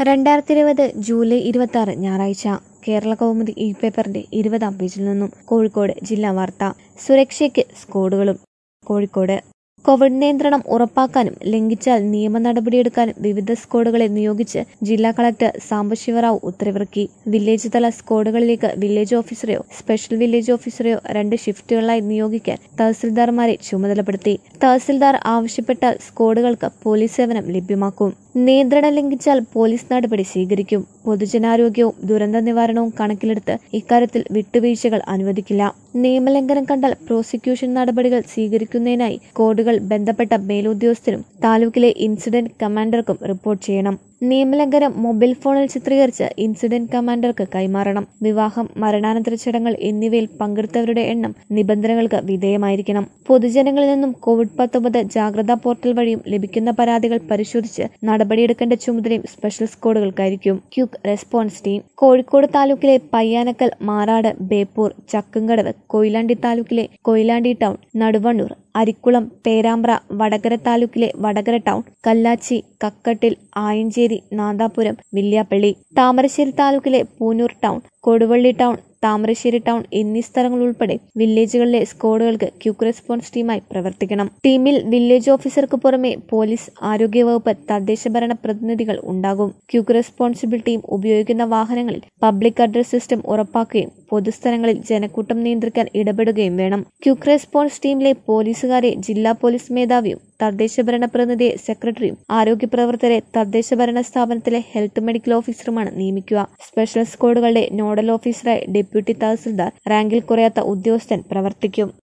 രണ്ടായിരത്തി ഇരുപത് ജൂലൈ ഇരുപത്തി ആറ് ഞായറാഴ്ച കേരള കൗമുദി ഇ പേപ്പറിന്റെ ഇരുപതാം പേജിൽ നിന്നും കോഴിക്കോട് ജില്ലാ വാർത്ത സുരക്ഷയ്ക്ക് സ്കോഡുകളും കോഴിക്കോട് കോവിഡ് നിയന്ത്രണം ഉറപ്പാക്കാനും ലംഘിച്ചാൽ നിയമ നടപടിയെടുക്കാനും വിവിധ സ്ക്വാഡുകളെ നിയോഗിച്ച് ജില്ലാ കളക്ടർ സാംബശിവറാവു ഉത്തരവിറക്കി വില്ലേജ് തല സ്ക്വാഡുകളിലേക്ക് വില്ലേജ് ഓഫീസറെയോ സ്പെഷ്യൽ വില്ലേജ് ഓഫീസറെയോ രണ്ട് ഷിഫ്റ്റുകളായി നിയോഗിക്കാൻ തഹസിൽദാർമാരെ ചുമതലപ്പെടുത്തി തഹസിൽദാർ ആവശ്യപ്പെട്ടാൽ സ്ക്വാഡുകൾക്ക് പോലീസ് സേവനം ലഭ്യമാക്കും നിയന്ത്രണം ലംഘിച്ചാൽ പോലീസ് നടപടി സ്വീകരിക്കും പൊതുജനാരോഗ്യവും ദുരന്ത നിവാരണവും കണക്കിലെടുത്ത് ഇക്കാര്യത്തിൽ വിട്ടുവീഴ്ചകൾ അനുവദിക്കില്ല നിയമലംഘനം കണ്ടാൽ പ്രോസിക്യൂഷൻ നടപടികൾ സ്വീകരിക്കുന്നതിനായി കോഡുകൾ ബന്ധപ്പെട്ട മേലുദ്യോഗസ്ഥരും താലൂക്കിലെ ഇൻസിഡന്റ് കമാൻഡർക്കും റിപ്പോർട്ട് ചെയ്യണം നിയമലംഘനം മൊബൈൽ ഫോണിൽ ചിത്രീകരിച്ച് ഇൻസിഡന്റ് കമാൻഡർക്ക് കൈമാറണം വിവാഹം മരണാനന്തര ചടങ്ങുകൾ എന്നിവയിൽ പങ്കെടുത്തവരുടെ എണ്ണം നിബന്ധനകൾക്ക് വിധേയമായിരിക്കണം പൊതുജനങ്ങളിൽ നിന്നും കോവിഡ് പത്തൊമ്പത് ജാഗ്രതാ പോർട്ടൽ വഴിയും ലഭിക്കുന്ന പരാതികൾ പരിശോധിച്ച് നടപടിയെടുക്കേണ്ട ചുമതലയും സ്പെഷ്യൽ സ്ക്വാഡുകൾക്കായിരിക്കും ക്യുക്ക് റെസ്പോൺസ് ടീം കോഴിക്കോട് താലൂക്കിലെ പയ്യാനക്കൽ മാറാട് ബേപ്പൂർ ചക്കുംകടവ് കൊയിലാണ്ടി താലൂക്കിലെ കൊയിലാണ്ടി ടൗൺ നടുവണ്ണൂർ അരിക്കുളം പേരാമ്പ്ര വടകര താലൂക്കിലെ വടകര ടൗൺ കല്ലാച്ചി കക്കട്ടിൽ ആയഞ്ചേരി നാദാപുരം വില്യാപ്പള്ളി താമരശ്ശേരി താലൂക്കിലെ Poonoor town Koduvally town Thamarassery town എന്നീ സ്ഥലങ്ങൾ ഉൾപ്പെടെ വില്ലേജുകളിലെ സ്ക്വാഡുകൾക്ക് ക്യുക്ക് റെസ്പോൺസ് ടീമായി പ്രവർത്തിക്കണം ടീമിൽ വില്ലേജ് ഓഫീസർക്ക് പുറമെ പോലീസ് ആരോഗ്യവകുപ്പ് തദ്ദേശഭരണ പ്രതിനിധികൾ ഉണ്ടാകും ക്യുക്ക് റെസ്പോൺസിബിൾ ടീം ഉപയോഗിക്കുന്ന വാഹനങ്ങളിൽ പബ്ലിക് അഡ്രസ് സിസ്റ്റം ഉറപ്പാക്കുകയും പൊതുസ്ഥലങ്ങളിൽ ജനക്കൂട്ടം നിയന്ത്രിക്കാൻ ഇടപെടുകയും വേണം ക്യുക്ക് റെസ്പോൺസ് ടീമിലെ പോലീസുകാരെ ജില്ലാ പോലീസ് മേധാവിയും തദ്ദേശഭരണ പ്രതിനിധിയെ സെക്രട്ടറിയും ആരോഗ്യ പ്രവർത്തകരെ തദ്ദേശഭരണ സ്ഥാപനത്തിലെ ഹെൽത്ത് മെഡിക്കൽ ഓഫീസറുമാണ് നിയമിക്കുക സ്പെഷ്യൽ സ്ക്വാഡുകളുടെ നോഡൽ ഓഫീസറായി ഡെപ്യൂട്ടി തഹസിൽദാർ റാങ്കിൽ കുറയാത്ത ഉദ്യോഗസ്ഥൻ പ്രവർത്തിക്കും